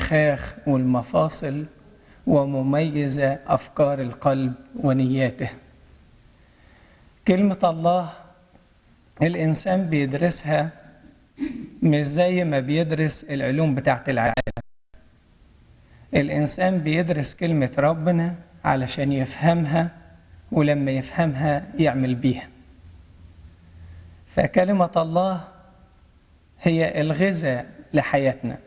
المخاخ والمفاصل ومميزة أفكار القلب ونياته كلمة الله الإنسان بيدرسها مش زي ما بيدرس العلوم بتاعت العالم الإنسان بيدرس كلمة ربنا علشان يفهمها ولما يفهمها يعمل بيها فكلمة الله هي الغذاء لحياتنا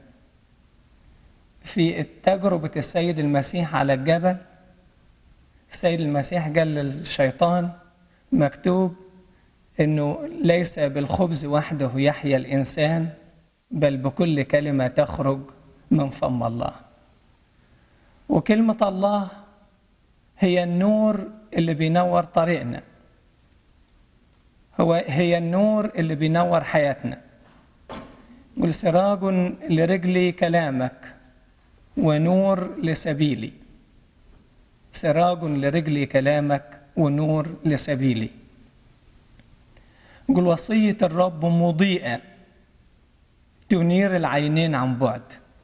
في تجربة السيد المسيح على الجبل السيد المسيح قال للشيطان مكتوب انه ليس بالخبز وحده يحيا الانسان بل بكل كلمه تخرج من فم الله وكلمه الله هي النور اللي بينور طريقنا هو هي النور اللي بينور حياتنا قل سراج لرجلي كلامك ونور لسبيلي سراج لرجلي كلامك ونور لسبيلي قل وصية الرب مضيئة تنير العينين عن بعد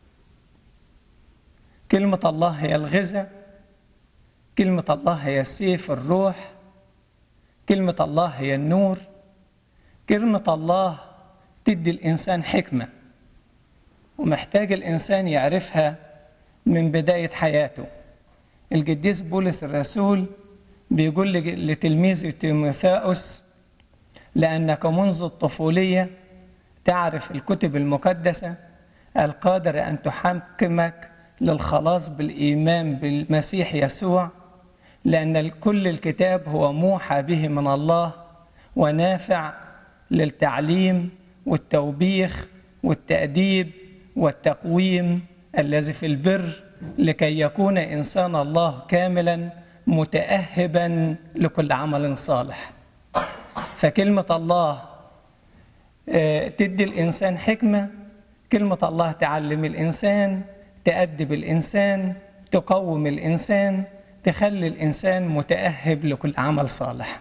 كلمة الله هي الغذاء كلمة الله هي سيف الروح كلمة الله هي النور كلمة الله تدي الإنسان حكمة ومحتاج الإنسان يعرفها من بداية حياته القديس بولس الرسول بيقول لتلميذه تيموثاوس لأنك منذ الطفولية تعرف الكتب المقدسة القادرة أن تحكمك للخلاص بالإيمان بالمسيح يسوع لأن كل الكتاب هو موحى به من الله ونافع للتعليم والتوبيخ والتأديب والتقويم الذي في البر لكي يكون إنسان الله كاملا متأهبا لكل عمل صالح فكلمة الله تدي الإنسان حكمة كلمة الله تعلم الإنسان تأدب الإنسان تقوم الإنسان تخلي الإنسان متأهب لكل عمل صالح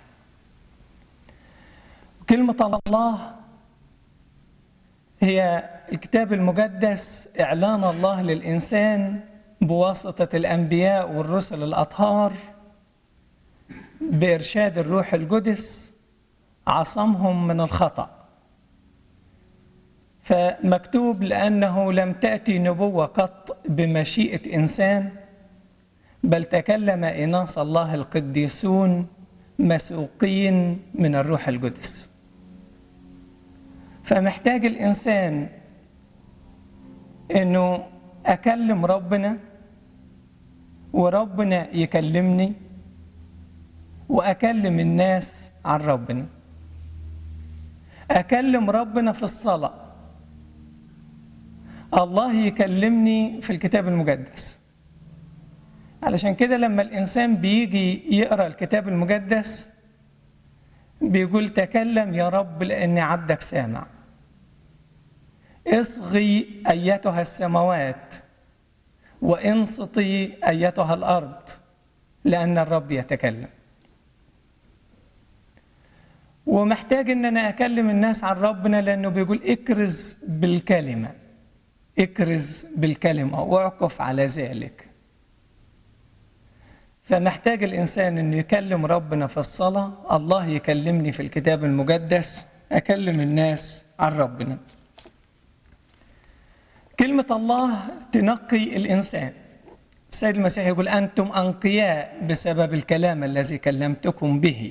كلمة الله هي الكتاب المقدس إعلان الله للإنسان بواسطة الأنبياء والرسل الأطهار بإرشاد الروح القدس عصمهم من الخطأ فمكتوب لأنه لم تأتي نبوة قط بمشيئة إنسان بل تكلم إناس الله القديسون مسوقين من الروح القدس فمحتاج الإنسان إنه أكلم ربنا وربنا يكلمني وأكلم الناس عن ربنا أكلم ربنا في الصلاة الله يكلمني في الكتاب المقدس علشان كده لما الإنسان بيجي يقرأ الكتاب المقدس بيقول تكلم يا رب لأني عبدك سامع اصغي أيتها السماوات وانصتي أيتها الأرض لأن الرب يتكلم ومحتاج ان انا اكلم الناس عن ربنا لانه بيقول اكرز بالكلمه اكرز بالكلمه واعكف على ذلك فمحتاج الانسان انه يكلم ربنا في الصلاه الله يكلمني في الكتاب المقدس اكلم الناس عن ربنا كلمه الله تنقي الانسان السيد المسيح يقول انتم انقياء بسبب الكلام الذي كلمتكم به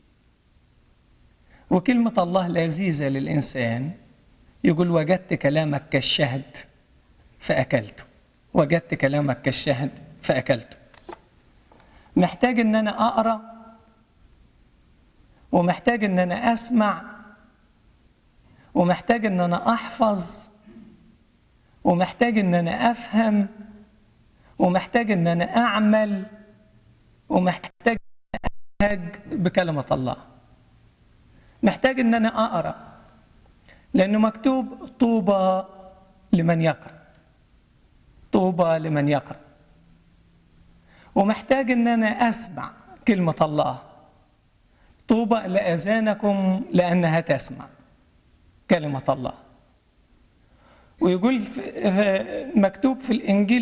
وكلمة الله لذيذة للإنسان يقول وجدت كلامك كالشهد فأكلته وجدت كلامك كالشهد فأكلته محتاج إن أنا أقرأ ومحتاج إن أنا أسمع ومحتاج إن أنا أحفظ ومحتاج إن أنا أفهم ومحتاج إن أنا أعمل ومحتاج أنهج بكلمة الله محتاج ان انا اقرا لانه مكتوب طوبى لمن يقرا طوبى لمن يقرا ومحتاج ان انا اسمع كلمه الله طوبى لاذانكم لانها تسمع كلمه الله ويقول في في- مكتوب في الإنجيل